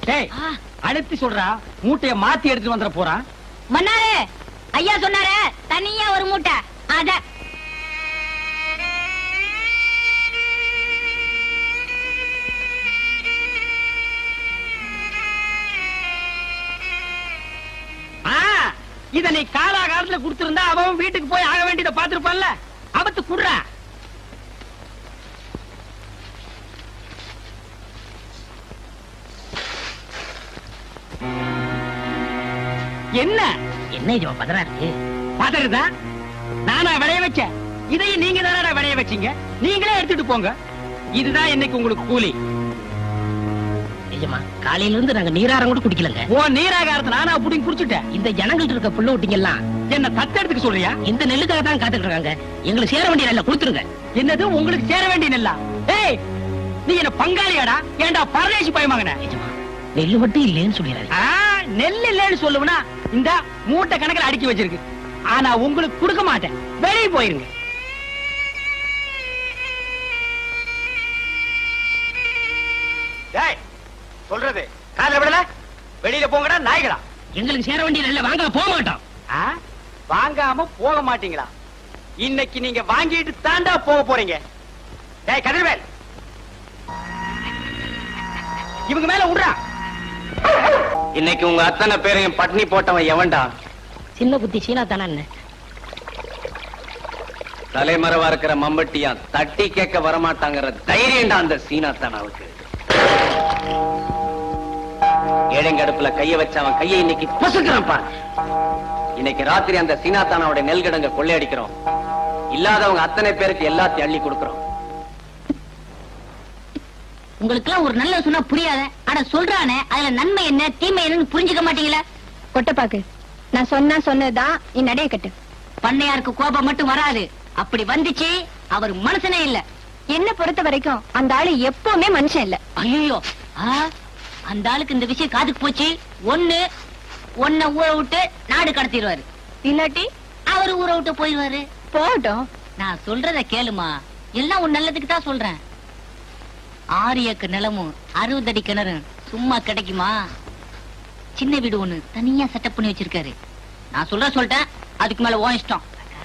டேய் அழுத்தி சொல்றா மூட்டைய மாத்தி எடுத்துட்டு வந்துட போறான் மன்னாரு ஐயா சொன்னாரு தனியா ஒரு மூட்டை அத ஆ, இத நீ காலாகாலத்துல கொடுத்திருந்தா அவன் வீட்டுக்கு போய் ஆக வேண்டியதை பாத்துருப்பான்ல அவத்து குடுறா என்ன என்ன இது பதறா இருக்கு பதறுதா நானா விளைய வச்சேன் இதையும் நீங்க தானடா விளைய வச்சீங்க நீங்களே எடுத்துட்டு போங்க இதுதான் இன்னைக்கு உங்களுக்கு கூலி நிஜமா காலையில இருந்து நாங்க நீராரம் கூட குடிக்கலங்க ஓ நீராகாரத்தை நானா புடிங்க குடிச்சுட்டேன் இந்த ஜனங்கள்ட்ட இருக்க புள்ள விட்டீங்கலாம் என்ன தத்தெடுத்துக்க சொல்றியா இந்த நெல்லுக்காக தான் காத்துக்கிட்டு இருக்காங்க எங்களுக்கு சேர வேண்டிய நெல்லை கொடுத்துருங்க என்னது உங்களுக்கு சேர வேண்டிய நெல்லா ஏய் நீ என்ன பங்காளியாடா ஏன்டா பரதேசி பயமாங்கன நிஜமா நெல்லு மட்டும் இல்லைன்னு சொல்லிடுறாரு நெல் இல்லைன்னு சொல்லுவனா இந்த மூட்டை கணக்குல அடுக்கி வச்சிருக்கு ஆனா உங்களுக்கு கொடுக்க மாட்டேன் வெளியே போயிருங்க டேய் சொல்றது காதுல விடல வெளியில போங்கடா நாய்களா எங்களுக்கு சேர வேண்டிய நெல்லை வாங்க போக மாட்டோம் ஆ? வாங்காம போக மாட்டீங்களா இன்னைக்கு நீங்க வாங்கிட்டு தாண்டா போக போறீங்க டேய் கதிர்வேல் இவங்க மேல விடுறா இன்னைக்கு உங்க அத்தனை பேரையும் பட்னி போட்டவன் எவன்டா சின்ன புத்தி சீனா தானே தலைமறைவா இருக்கிற மம்பட்டியா தட்டி கேட்க வரமாட்டாங்கிற தைரியம்டா அந்த சீனா தானாவுக்கு ஏழைங்கடுப்புல கைய வச்ச அவன் கையை இன்னைக்கு பொசுக்கிறான் பார் இன்னைக்கு ராத்திரி அந்த சீனா தானாவுடைய நெல் கிடங்க கொள்ளையடிக்கிறோம் இல்லாதவங்க அத்தனை பேருக்கு எல்லாத்தையும் அள்ளி கொடுக்கிறோம் உங்களுக்கு எல்லாம் ஒரு நல்ல சொன்னா புரியாத ஆனா சொல்றானே அதுல நன்மை என்ன தீமை என்னன்னு புரிஞ்சுக்க மாட்டீங்களா கொட்டப்பாக்கு நான் சொன்னா சொன்னதுதான் நீ நடைய கட்டு பண்ணையாருக்கு கோபம் மட்டும் வராது அப்படி வந்துச்சு அவர் மனுஷனே இல்ல என்ன பொறுத்த வரைக்கும் அந்த ஆளு எப்பவுமே மனுஷன் இல்ல ஐயோ அந்த ஆளுக்கு இந்த விஷயம் காதுக்கு போச்சு ஒண்ணு ஒன்ன ஊரை விட்டு நாடு கடத்திடுவாரு இல்லாட்டி அவர் ஊரை விட்டு போயிடுவாரு போகட்டும் நான் சொல்றத கேளுமா எல்லாம் உன் நல்லதுக்கு தான் சொல்றேன் ஆறு ஏக்கர் நிலமும் அறுபது அடி கிணறும் சும்மா கிடைக்குமா சின்ன வீடு ஒண்ணு தனியா செட்டப் பண்ணி வச்சிருக்காரு நான் சொல்ற சொல்லிட்டேன் அதுக்கு மேல ஓ இஷ்டம்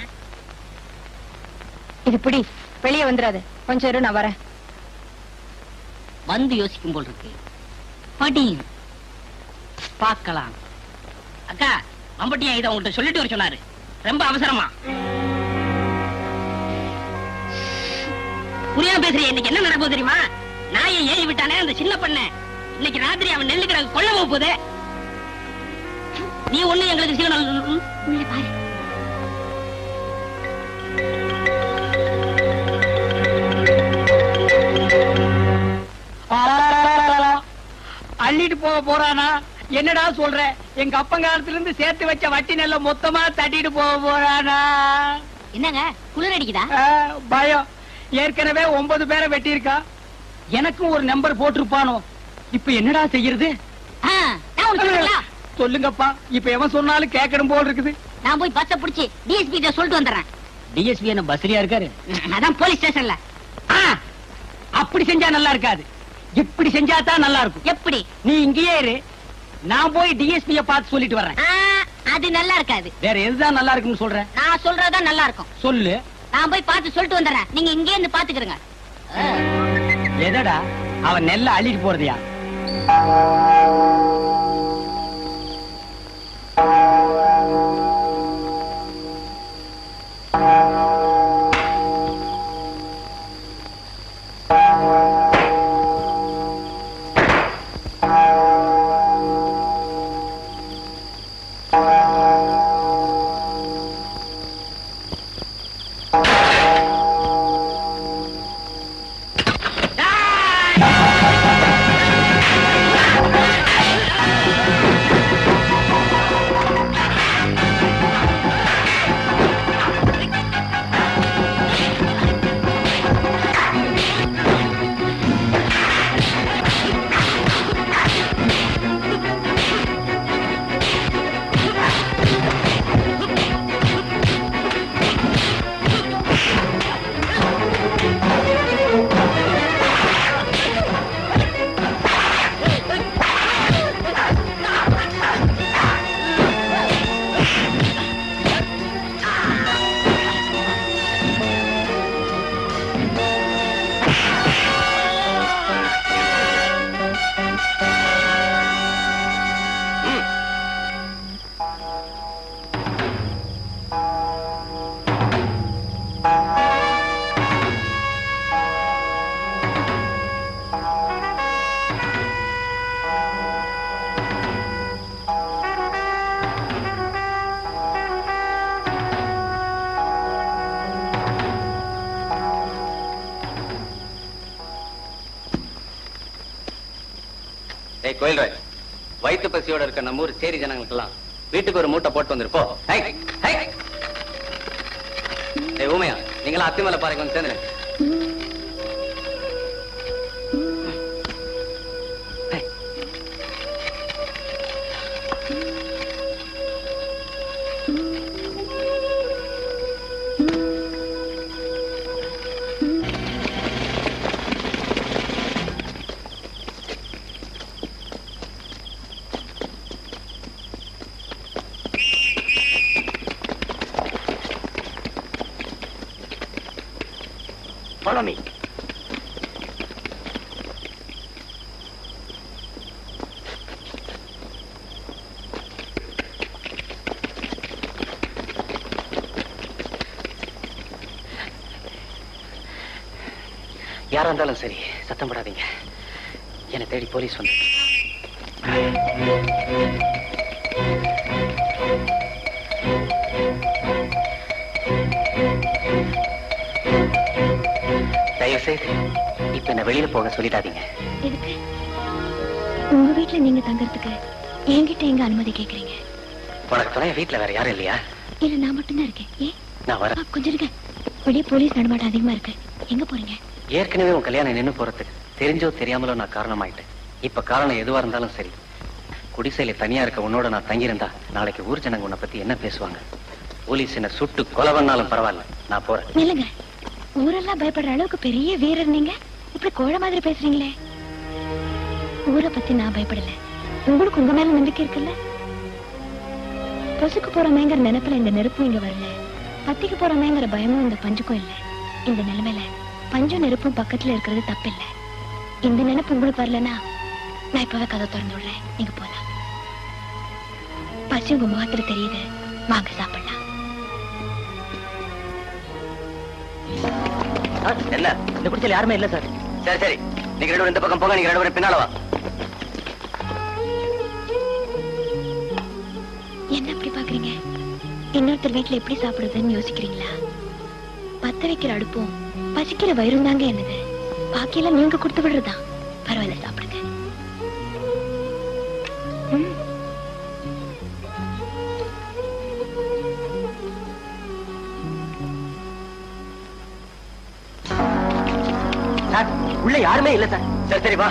இது பிடி வெளியே வந்துடாது கொஞ்சம் இரு நான் வரேன் வந்து யோசிக்கும் போல் இருக்கு படி பார்க்கலாம் அக்கா மம்பட்டியா இதை உங்கள்கிட்ட சொல்லிட்டு வர சொன்னாரு ரொம்ப அவசரமா புரியாம பேசுறிய இன்னைக்கு என்ன நடக்கும் தெரியுமா நாயை ஏறி விட்டானே அந்த சின்ன பண்ண இன்னைக்கு ராத்திரி அவன் நெல்லு கிடக்கு கொல்ல போகுது நீ ஒண்ணு எங்களுக்கு சீக்கிரம் உள்ள பாரு அள்ளிட்டு போக போறானா என்னடா சொல்ற எங்க அப்பங்காலத்துல இருந்து சேர்த்து வச்ச வட்டி நெல்ல மொத்தமா தட்டிட்டு போக போறானா என்னங்க குளிர் அடிக்குதா ஆ, பயம் ஏற்கனவே ஒன்பது பேரை வெட்டியிருக்கா எனக்கும் ஒரு நம்பர் போட்டிருப்பானோ இப்ப என்னடா செய்யறது ஆ, நான் ஒண்ணு சொல்லட்டுங்களா? சொல்லுங்கப்பா இப்ப எவன் சொன்னாலும் கேட்கணும் போல் இருக்குது நான் போய் பஸ்ஸ புடிச்சு டிஎஸ்பி கிட்ட சொல்லிட்டு வந்துடுறேன் டிஎஸ்பி என்ன பஸ்லயா இருக்காரு அதான் போலீஸ் ஸ்டேஷன்ல ஆ, அப்படி செஞ்சா நல்லா இருக்காது இப்படி செஞ்சா தான் நல்லா இருக்கும் எப்படி நீ இங்கேயே இரு நான் போய் டிஎஸ்பிய பார்த்து சொல்லிட்டு வர்றேன் ஆ, அது நல்லா இருக்காது வேற எதுதான் நல்லா இருக்குன்னு சொல்ற நான் சொல்றதுதான் நல்லா இருக்கும் சொல்லு நான் போய் பார்த்து சொல்லிட்டு வந்துடுறேன் நீங்க இங்கே இருந்து பாத்துக்கிறங்க எதடா அவன் நெல்ல அள்ளிட்டு போறதையா ஆ! கோயில்ராஜ் வயிற்று பசியோட இருக்க நம்ம ஊர் சேரி ஜனங்களுக்கெல்லாம் வீட்டுக்கு ஒரு மூட்டை போட்டு வந்துருப்போ ஏய் ஊமையா நீங்களா அத்தி மேல பாருங்க வந்து சேர்ந்துருங்க ஏய். Follow me. யாரா இருந்தாலும் சரி சத்தம் போடாதீங்க என்னை தேடி போலீஸ் வந்து தயவு செய்து இப்ப என்ன வெளியில போக சொல்லிடாதீங்க எதுக்கு உங்க வீட்டுல நீங்க தங்கறதுக்கு என்கிட்ட எங்க அனுமதி கேக்குறீங்க உனக்கு துணைய வீட்டுல வேற யாரும் இல்லையா இல்ல நான் மட்டும்தான் இருக்கேன் ஏன் நான் வரேன் ஆ, கொஞ்சம் இருங்க வெளியே போலீஸ் நடமாட்டம் அதிகமா இருக்கு எங்க போறீங்க ஏற்கனவே உன் கல்யாணம் நின்னு போறதுக்கு தெரிஞ்சோ தெரியாமலோ நான் காரணமாயிட்டேன் இப்ப காரணம் எதுவா இருந்தாலும் சரி குடிசையில தனியா இருக்க உன்னோட நான் தங்கியிருந்தா நாளைக்கு ஊர் ஜனங்க உன்னை பத்தி என்ன பேசுவாங்க போலீஸ் என்ன சுட்டு கொலை பண்ணாலும் பரவாயில்ல நான் போறேன் நில்லுங்க ஊரெல்லாம் பயப்படுற அளவுக்கு பெரிய வீரர் நீங்க இப்படி கோழ மாதிரி பேசுறீங்களே ஊரை பத்தி நான் பயப்படல உங்களுக்கு உங்க மேல நம்பிக்கை இருக்குல்ல பொசுக்கு போறமேங்கிற நினைப்புல இந்த நெருப்பும் இங்க வரல பத்திக்கு போறமேங்கிற பயமும் இந்த பஞ்சுக்கும் இல்ல இந்த நிலைமையில பஞ்சும் நெருப்பும் பக்கத்துல இருக்கிறது தப்பில்ல இந்த நினைப்பு உங்களுக்கு வரலனா நான் இப்பவே கதை திறந்து விடுறேன் நீங்க போலாம் பசி உங்க முகத்துல தெரியுது வாங்க சாப்பிடலாம் என்ன இந்த குடிச்சல யாருமே இல்ல சார் சரி சரி நீங்க ரெண்டு பேரும் இந்த பக்கம் போங்க நீங்க ரெண்டு பேரும் பின்னால வா என்ன அப்படி பாக்குறீங்க இன்னொருத்தர் வீட்டுல எப்படி சாப்பிடுறதுன்னு யோசிக்கிறீங்களா பத்த வைக்கிற அடுப்பும் பசிக்கிற வயிறும் தாங்க என்னது பாக்கியெல்லாம் நீங்க கொடுத்து விடுறதா பரவாயில்ல சாப்பிடுங்க ம். சார் உள்ள யாருமே இல்ல சார் சரி சரி வா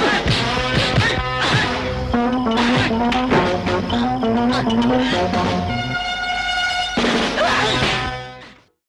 ஆ